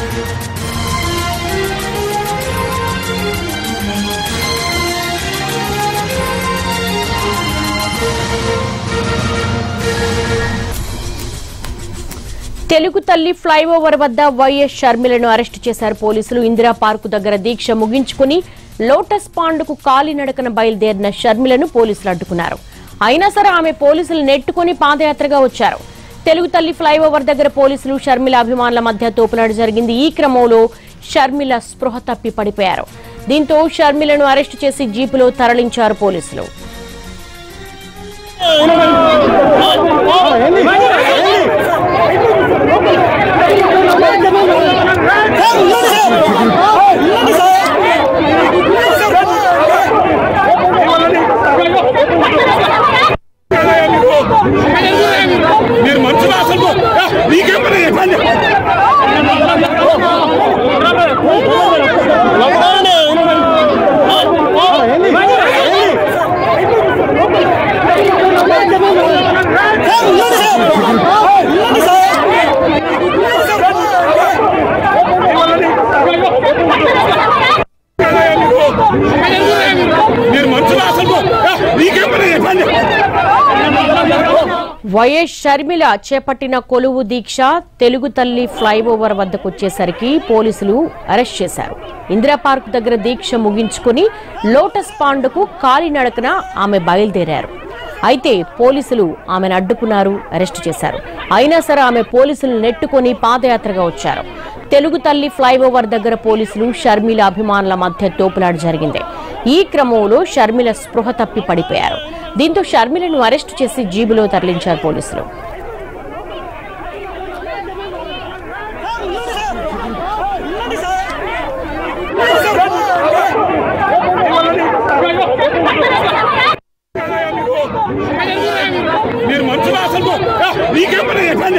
తెలుగు తల్లి ఫ్లైఓవర్ వద్ద YS షర్మిలను arrest చేశారు పోలీసులు ఇందిరా పార్కు దగ్గర దీక్ష ముగించుకుని లోటస్ పాండ్కు కాలినడకన బయలుదేరిన షర్మిలను పోలీసులు అడ్డుకున్నారు అయినా సరే ఆమె పోలీసులు నెట్టుకుని పాదయాత్రగా వచ్చారు తెలుగు తల్లి ఫ్లైఓవర్ దగ్గర పోలీసులు షర్మిల అభిమానుల మధ్య తోపులాట జరిగింది ఈ క్రమంలో షర్మిల స్పృహ తప్పి పడిపోయారు దీంతో షర్మిలను అరెస్టు చేసి జీపులో తరలించారు పోలీసులు మీరు మంచిగా అసలు నీకేమన్నా చెప్పండి మీరు మంచిగా అసలు నీకేమన్నా చెప్పండి వైఎస్ షర్మిల చేపట్టిన కొలువు దీక్ష తెలుగు తల్లి ఫ్లైఓవర్ వద్దకు వచ్చేసరికి పోలీసులు అరెస్ట్ చేశారు ఇందిరా పార్క్ దగ్గర దీక్ష ముగించుకుని లోటస్ పాండ్కు కాలినడకన ఆమె బయలుదేరారు అయితే పోలీసులు ఆమెను అడ్డుకున్నారు అరెస్టు చేశారు అయినా సరే ఆమె పోలీసులు నెట్టుకొని పాదయాత్రగా వచ్చారు తెలుగు తల్లి ఫ్లైఓవర్ దగ్గర పోలీసులు షర్మిల అభిమానుల మధ్య తోపులాట జరిగింది ఈ క్రమంలో షర్మిల స్పృహ తప్పి పడిపోయారు దీంతో షర్మిలను అరెస్టు చేసి జీబులో తరలించారు పోలీసులు మీరు మంచిగా అసలు నీకేమన్నా చెప్పండి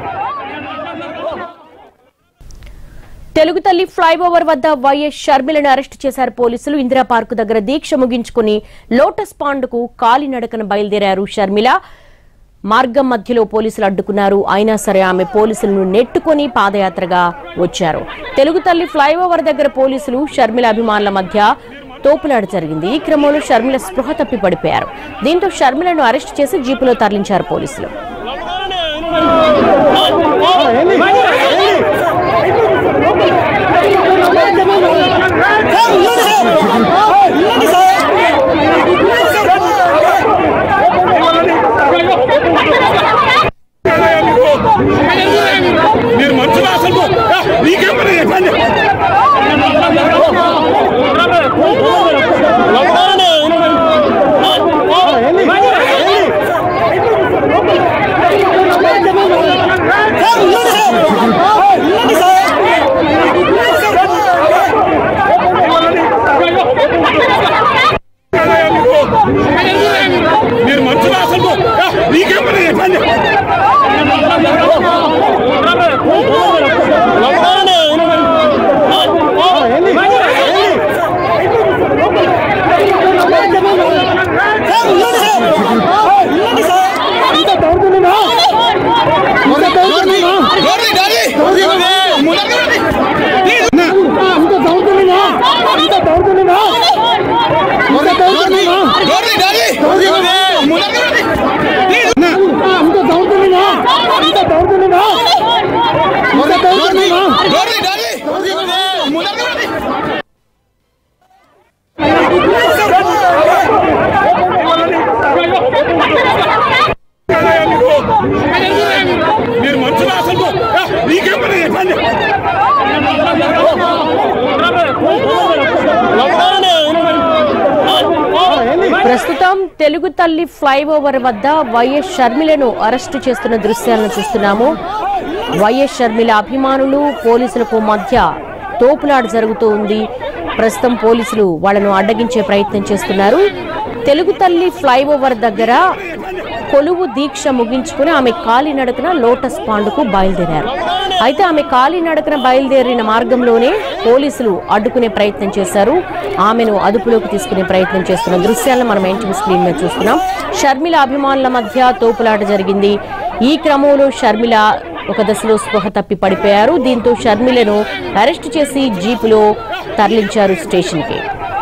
తెలుగు తల్లి ఫ్లైఓవర్ వద్ద వైఎస్ షర్మిలను అరెస్టు చేశారు పోలీసులు ఇందిరా పార్కు దగ్గర దీక్ష ముగించుకుని లోటస్ పాండ్కు కాలినడకన బయలుదేరారు షర్మిల మార్గం మధ్యలో పోలీసులు అడ్డుకున్నారు అయినా సరే ఆమె పోలీసులను నెట్టుకొని పాదయాత్రగా వచ్చారు తెలుగు తల్లి ఫ్లైఓవర్ దగ్గర పోలీసులు షర్మిల అభిమానుల మధ్య తోపులాట జరిగింది ఈ క్రమంలో షర్మిల స్పృహ తప్పి పడిపోయారు దీంతో షర్మిలను అరెస్టు చేసి జీపులో తరలించారు పోలీసులు మీరు మంచిగా అసలు నీకేమన్నా చెప్పండి మీరు మంచిగా అసలు నీకేమన్నా చెప్పండి మీరు మంచిగా అసలు నీకేమన్నా చెప్పండి ప్రస్తుతం తెలుగు తల్లి ఫ్లైఓవర్ వద్ద వైఎస్ షర్మిలను అరెస్టు చేస్తున్న దృశ్యాలను చూస్తున్నాము వైఎస్ షర్మిల అభిమానులు పోలీసులకు మధ్య తోపులాట జరుగుతూ ఉంది ప్రస్తుతం పోలీసులు వాళ్ళను అడ్డగించే ప్రయత్నం చేస్తున్నారు తెలుగు తల్లి ఫ్లైఓవర్ దగ్గర కొలువు దీక్ష ముగించుకుని ఆమె కాలినడకన లోటస్ పాండ్కు బయలుదేరారు అయితే ఆమె కాలినడకన బయలుదేరిన మార్గంలోనే పోలీసులు అడ్డుకునే ప్రయత్నం చేశారు ఆమెను అదుపులోకి తీసుకునే ప్రయత్నం చేస్తున్న దృశ్యాలను మనం ఎన్టీవీ స్క్రీన్ మీద చూస్తున్నాం షర్మిల అభిమానుల మధ్య తోపులాట జరిగింది ఈ క్రమంలో షర్మిల ఒక దశలో స్పృహ తప్పి పడిపోయారు దీంతో షర్మిలను అరెస్ట్ చేసి జీపులో తరలించారు స్టేషన్కి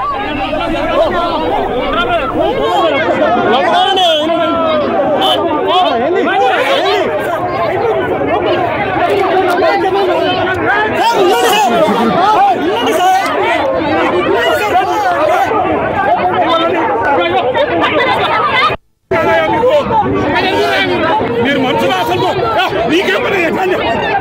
మీరు మనుషులు అసలు నీకేమన్నా చెప్పండి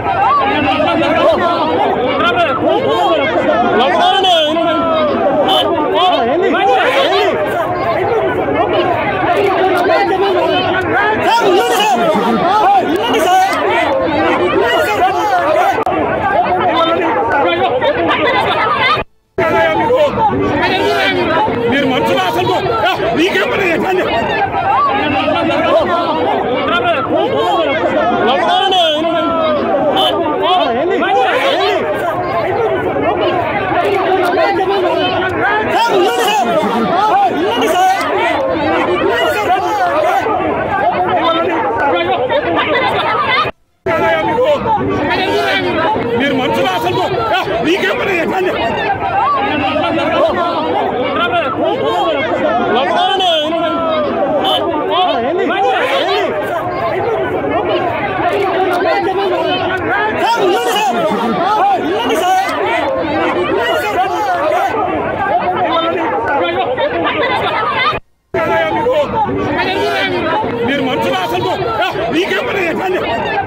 మీరు మనుషులు అసలు నీకేమన్నా చెప్పండి మీరు మనుషులు అసలు నీకేమన్నా చెప్పండి మీరు మనుషులు అసలు నీకేమన్నా చెప్పండి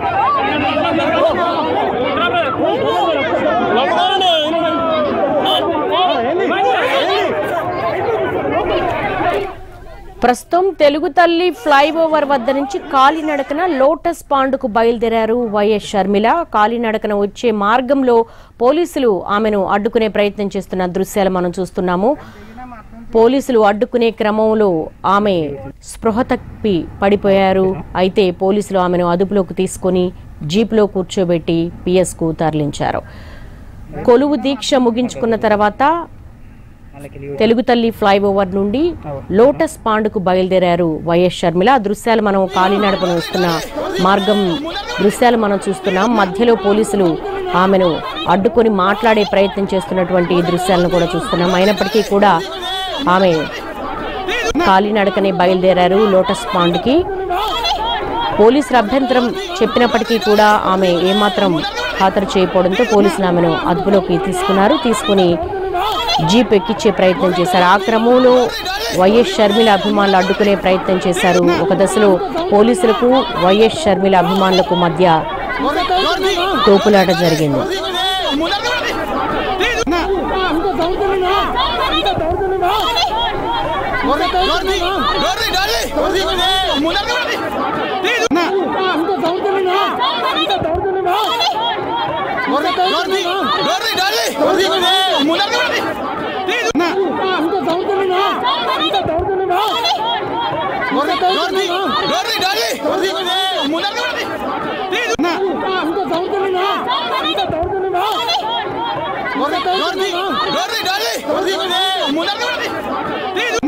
ప్రస్తుతం తెలుగు తల్లి ఫ్లైఓవర్ వద్ద నుంచి కాలినడకన లోటస్ పాండుకు బయలుదేరారు వైఎస్ షర్మిల కాలినడకన వచ్చే మార్గంలో పోలీసులు ఆమెను అడ్డుకునే ప్రయత్నం చేస్తున్న దృశ్యాలు మనం చూస్తున్నాము పోలీసులు అడ్డుకునే క్రమంలో ఆమె స్పృహ తప్పి పడిపోయారు అయితే పోలీసులు ఆమెను అదుపులోకి తీసుకొని జీప్లో కూర్చోబెట్టి పిఎస్ కు తరలించారు కొలువు దీక్ష ముగించుకున్న తర్వాత తెలుగు తల్లి ఫ్లైఓవర్ నుండి లోటస్ పాండుకు బయలుదేరారు వైఎస్ షర్మిల ఆ దృశ్యాలు మనం కాలినడపను వస్తున్న మార్గం దృశ్యాలు మనం చూస్తున్నాం మధ్యలో పోలీసులు ఆమెను అడ్డుకొని మాట్లాడే ప్రయత్నం చేస్తున్నటువంటి ఈ దృశ్యాలను కూడా చూస్తున్నాం అయినప్పటికీ కూడా ఆమె కాలినడకనే బయలుదేరారు లోటస్ పాండ్కి పోలీసుల అభ్యంతరం చెప్పినప్పటికీ కూడా ఆమె ఏమాత్రం ఖాతరు చేయకపోవడంతో పోలీసులు ఆమెను అదుపులోకి తీసుకున్నారు తీసుకుని జీప్ ఎక్కించే ప్రయత్నం చేశారు ఆ క్రమంలో వైఎస్ షర్మిల అభిమానులు అడ్డుకునే ప్రయత్నం చేశారు ఒక దశలో పోలీసులకు వైఎస్ షర్మిల అభిమానులకు మధ్య తోపులాట జరిగింది Gordi, Gordi, Gordi, dale. Gordi,